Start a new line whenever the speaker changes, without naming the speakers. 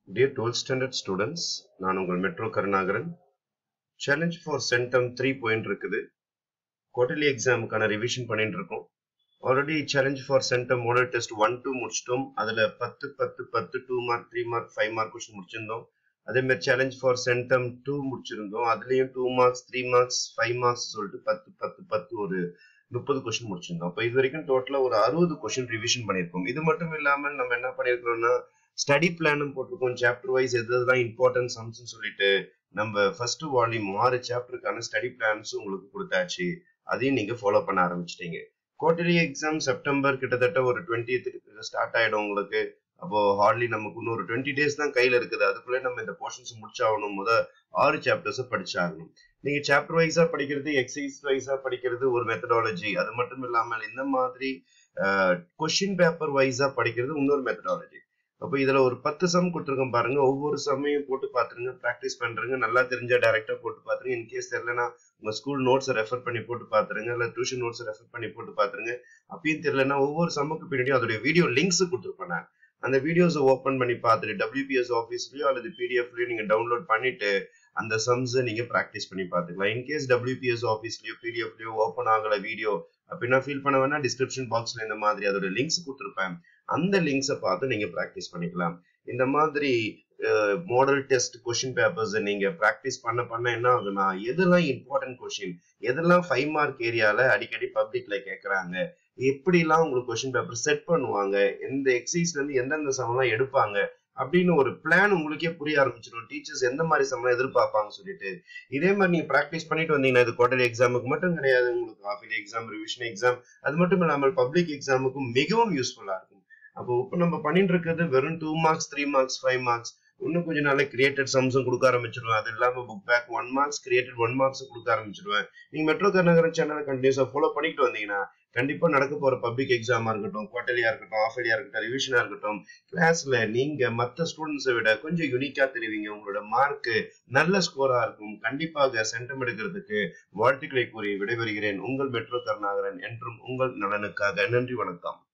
Dear 12th standard students, நான் உங்கள் metro Karunakaran challenge for centum three point இருக்குது quarterly எக்ஸாமுக்கான ரிவிஷன் பண்ணிட்டு இருக்கோம் already challenge for centum model test one two முடிச்சிட்டோம் அதில் பத்து பத்து பத்து two mark three mark five mark question முடிச்சிருந்தோம் அதே மாதிரி சேலஞ்ச் ஃபார் சென்டம் டூ முடிச்சிருந்தோம் அதுலேயும் two marks three marks five marks சொல்லிட்டு பத்து பத்து பத்து ஒரு முப்பது கொஸ்டின் முடிச்சிருந்தோம் அப்போ இது வரைக்கும் டோட்டலாக ஒரு அறுபது கொஸ்டின் ரிவிஷன் பண்ணியிருக்கோம் இது மட்டும் இல்லாமல் நம்ம என்ன பண்ணியிருக்கிறோம்னா ஸ்டடி பிளானும் போட்டிருக்கோம் சாப்டர் வைஸ் எது எதுதான் இம்பார்ட்டன்ட் சம்ஸ்னு சொல்லிட்டு நம்ம ஃபர்ஸ்ட் வால்யூம் ஆறு சாப்டருக்கான ஸ்டடி பிளான்ஸ் உங்களுக்கு கொடுத்தாச்சு அதையும் நீங்க ஃபாலோ பண்ண ஆரம்பிச்சிட்டீங்க குவார்டர்லி எக்ஸாம் செப்டம்பர் கிட்டத்தட்ட ஒரு டுவெண்ட்டி ஸ்டார்ட் ஆயிடும் உங்களுக்கு அப்போ ஹார்ட்லி நமக்கு இன்னொரு டுவெண்ட்டி டேஸ் தான் கையில இருக்குது அதுக்குள்ளே நம்ம இந்த போர்ஷன்ஸ் முடிச்சாகணும் முத ஆறு சாப்டர்ஸ் படிச்சாகணும் நீங்க சாப்டர் வைஸா படிக்கிறது எக்ஸசைஸ் வைஸா படிக்கிறது ஒரு மெத்தடாலஜி அது மட்டும் இல்லாமல் இந்த மாதிரி கொஸ்டின் பேப்பர் வைஸா படிக்கிறது இன்னொரு மெத்தடாலஜி அப்போ இதுல ஒரு பத்து சம் கொடுத்துருக்கோம் பாருங்க ஒவ்வொரு சமையும் போட்டு பாத்துருங்க ப்ராக்டிஸ் பண்றீங்க நல்லா தெரிஞ்சா டைரக்டா போட்டு பாத்துருங்க இன்கேஸ் தெரியலனா உங்க ஸ்கூல் நோட்ஸை ரெஃபர் பண்ணி போட்டு பாத்துருங்க இல்ல டியூஷன் நோட்ஸ் ரெஃபர் பண்ணி போட்டு பாத்துருங்க அப்பயும் தெரியலனா ஒவ்வொரு சம்முக்கு பின்னாடியும் அதோட வீடியோ லிங்க்ஸ் கொடுத்துருப்பேன் நான் அந்த வீடியோஸை ஓப்பன் பண்ணி பார்த்துட்டு டபிள்யூபிஎஸ் ஆஃபீஸ்லயோ அல்லது பிடிஎஃப்லயோ நீங்க டவுன்லோட் பண்ணிட்டு அந்த சம்ஸை நீங்க ப்ராக்டிஸ் பண்ணி பார்த்துக்கலாம் இன்கேஸ் டபிள்யூபிஎஸ் ஆஃபீஸ்லயோ பிடிஎஃப்லயோ ஓப்பன் ஆகல வீடியோ அப்படின்னா ஃபீல் பண்ண வேணா டிஸ்கிரிப்ஷன் பாக்ஸ்ல இந்த மாதிரி அதோட லிங்க்ஸ் கொடுத்துருப்பேன் அந்த லிங்க்ஸை பார்த்து நீங்க ப்ராக்டிஸ் பண்ணிக்கலாம் இந்த மாதிரி மாடல் டெஸ்ட் கொஸ்டின் பேப்பர்ஸ் நீங்க ப்ராக்டிஸ் பண்ண பண்ண என்ன ஆகுனா எதெல்லாம் இம்பார்ட்டன்ட் கொஸ்டின் எதெல்லாம் ஃபைவ் மார்க் ஏரியால அடிக்கடி பப்ளிக்ல கேட்கறாங்க எப்படிலாம் உங்களுக்கு கொஸ்டின் பேப்பர் செட் பண்ணுவாங்க எந்த எக்ஸசைஸ்ல இருந்து எந்தெந்த சமம்லாம் எடுப்பாங்க அப்படின்னு ஒரு பிளான் உங்களுக்கே புரிய ஆரம்பிச்சிடும் டீச்சர்ஸ் எந்த மாதிரி சம்பளம் எதிர்பார்ப்பாங்க சொல்லிட்டு இதே மாதிரி நீங்க ப்ராக்டிஸ் பண்ணிட்டு வந்தீங்கன்னா இது குவார்டர்லி எக்ஸாமுக்கு மட்டும் கிடையாது உங்களுக்கு ஹாஃப் எக்ஸாம் ரிவிஷன் எக்ஸாம் அது மட்டும் இல்லாமல் பப்ளிக் எக்ஸாமுக்கும் மிகவும் யூஸ்ஃபுல்லா இருக்கும் அப்போ இப்போ நம்ம பண்ணிட்டு இருக்கிறது வெறும் two marks three marks five marks இன்னும் கொஞ்ச நாளே கிரியேட்டட் சம்ஸும் கொடுக்க ஆரம்பிச்சிருவேன் அது இல்லாம book back one marks created one marks கொடுக்க ஆரம்பிச்சிருவேன் நீங்க மெட்ரோ கர்நாகரன் சேனலை கண்டினியூஸா ஃபாலோ பண்ணிட்டு வந்தீங்கன்னா கண்டிப்பா நடக்க போற பப்ளிக் எக்ஸாமா இருக்கட்டும் குவார்டர்லியா இருக்கட்டும் ஆஃப் இயர்லியா இருக்கட்டும் ரிவிஷனா இருக்கட்டும் கிளாஸ்ல நீங்க மத்த ஸ்டூடெண்ட்ஸை விட கொஞ்சம் யூனிக்கா தெரிவிங்க உங்களோட மார்க் நல்ல ஸ்கோரா இருக்கும் கண்டிப்பாக சென்டம் எடுக்கிறதுக்கு வாழ்த்துக்களை கூறி விடைபெறுகிறேன் உங்கள் மெட்ரோ கருணாகரன் என்றும் உங்கள் நலனுக்காக நன்றி வணக்கம்